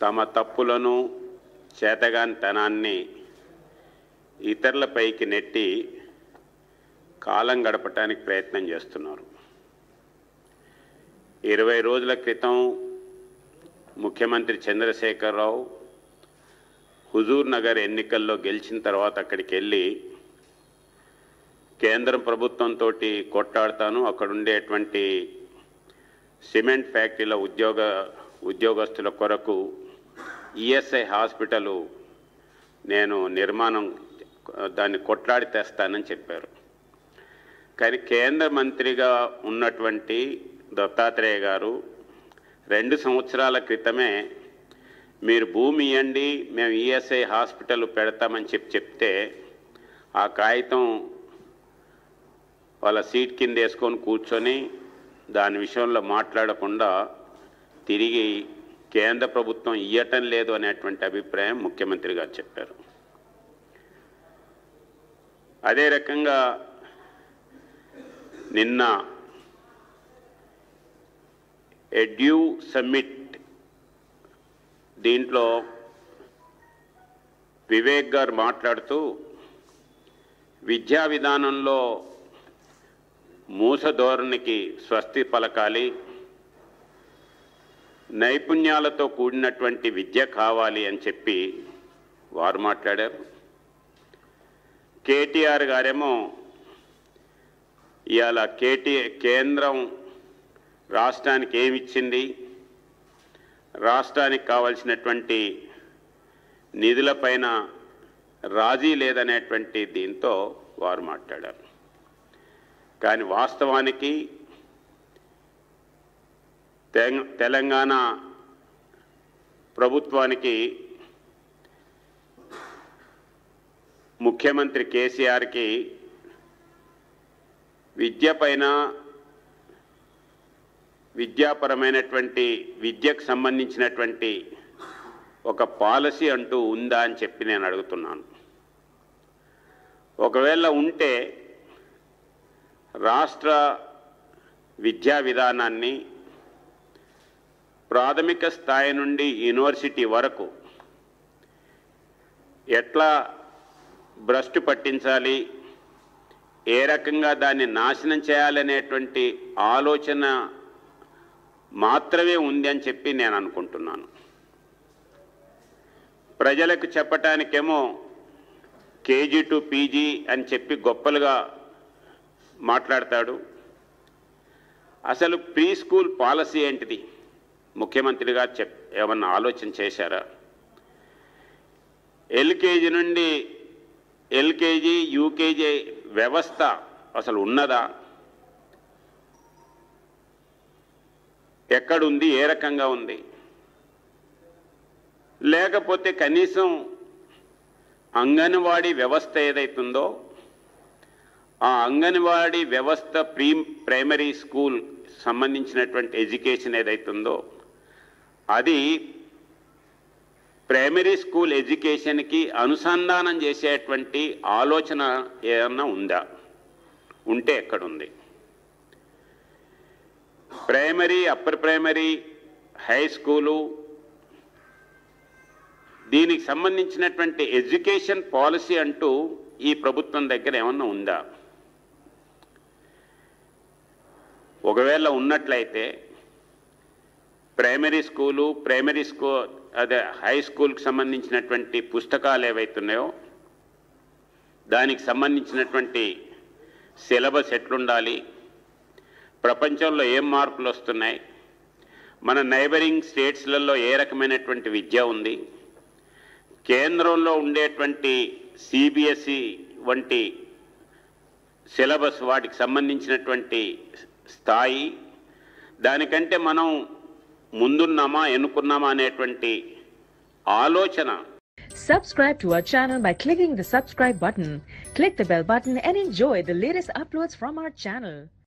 తమ తప్పులను చేతగానితనాన్ని ఇతరులపైకి నెట్టి కాలం గడపటానికి ప్రయత్నం చేస్తున్నారు ఇరవై రోజుల క్రితం ముఖ్యమంత్రి చంద్రశేఖరరావు హుజూర్ నగర్ ఎన్నికల్లో గెలిచిన తర్వాత అక్కడికి వెళ్ళి కేంద్ర ప్రభుత్వంతో కొట్టాడుతాను అక్కడ ఉండేటువంటి సిమెంట్ ఫ్యాక్టరీల ఉద్యోగ ఉద్యోగస్తుల కొరకు ఈఎస్ఐ హాస్పిటల్ నేను నిర్మాణం దాన్ని కొట్లాడి తెస్తానని చెప్పారు కానీ కేంద్ర మంత్రిగా ఉన్నటువంటి దత్తాత్రేయ గారు రెండు సంవత్సరాల క్రితమే మీరు భూమి ఇవ్వండి మేము ఈఎస్ఐ హాస్పిటల్ పెడతామని చెప్పి చెప్తే ఆ కాగితం వాళ్ళ సీట్ కింద వేసుకొని కూర్చొని దాని విషయంలో మాట్లాడకుండా తిరిగి కేంద్ర ప్రభుత్వం ఇయ్యటం లేదు అనేటువంటి అభిప్రాయం ముఖ్యమంత్రి గారు చెప్పారు అదే రకంగా నిన్న ఎడ్యూ సమ్మిట్ దీంట్లో వివేక్ గారు మాట్లాడుతూ విద్యా విధానంలో మూస ధోరణికి స్వస్తి పలకాలి నైపుణ్యాలతో కూడినటువంటి విద్య కావాలి అని చెప్పి వారు మాట్లాడారు కేటీఆర్ గారేమో ఇవాళ కేటీ కేంద్రం రాష్ట్రానికి ఏమిచ్చింది రాష్ట్రానికి కావలసినటువంటి నిధులపైన రాజీ లేదనేటువంటి దీంతో వారు మాట్లాడారు కానీ వాస్తవానికి తె- తెలంగాణ ప్రభుత్వానికి ముఖ్యమంత్రి కేసీఆర్కి విద్య పైన విద్యాపరమైనటువంటి విద్యకు సంబంధించినటువంటి ఒక పాలసీ అంటూ ఉందా అని చెప్పి నేను అడుగుతున్నాను ఒకవేళ ఉంటే రాష్ట్ర విద్యా విధానాన్ని ప్రాథమిక స్థాయి నుండి యూనివర్సిటీ వరకు ఎట్లా భ్రష్టు పట్టించాలి ఏ రకంగా దాన్ని నాశనం చేయాలనేటువంటి ఆలోచన మాత్రమే ఉంది అని చెప్పి నేను అనుకుంటున్నాను ప్రజలకు చెప్పటానికేమో కేజీ టు పీజీ అని చెప్పి గొప్పలుగా మాట్లాడతాడు అసలు ప్రీ స్కూల్ పాలసీ ఏంటిది ముఖ్యమంత్రిగా చెప్ ఏమన్నా ఆలోచన చేశారా ఎల్కేజీ నుండి ఎల్కేజీ యూకేజీ వ్యవస్థ అసలు ఉన్నదా ఎక్కడుంది ఏ రకంగా ఉంది లేకపోతే కనీసం అంగన్వాడీ వ్యవస్థ ఏదైతుందో ఆ అంగన్వాడీ వ్యవస్థ ప్రీ ప్రైమరీ స్కూల్ సంబంధించినటువంటి ఎడ్యుకేషన్ ఏదైతుందో అది ప్రైమరీ స్కూల్ ఎడ్యుకేషన్కి అనుసంధానం చేసేటువంటి ఆలోచన ఏమన్నా ఉందా ఉంటే ఎక్కడుంది primary upper primary high school దీనికి సంబంధించినటువంటి ఎడ్యుకేషన్ పాలసీ అంటూ ఈ ప్రభుత్వం దగ్గర ఏమన్నా ఉందా ఒకవేళ ఉన్నట్లయితే ప్రైమరీ స్కూలు ప్రైమరీ స్కూల్ అదే హై స్కూల్కి సంబంధించినటువంటి పుస్తకాలు ఏవైతున్నాయో దానికి సంబంధించినటువంటి సిలబస్ ఎట్లుండాలి ప్రపంచంలో ఏం మార్పులు వస్తున్నాయి మన నైబరింగ్ స్టేట్స్లలో ఏ రకమైనటువంటి విద్య ఉంది కేంద్రంలో ఉండేటువంటి సిబిఎస్ఈ వంటి సిలబస్ వాటికి సంబంధించినటువంటి స్థాయి దానికంటే మనం ముందున్నామా ఎన్నుకున్నామా అనేటువంటి ఆలోచన Subscribe to our channel by clicking the subscribe button. Click the bell button and enjoy the latest uploads from our channel.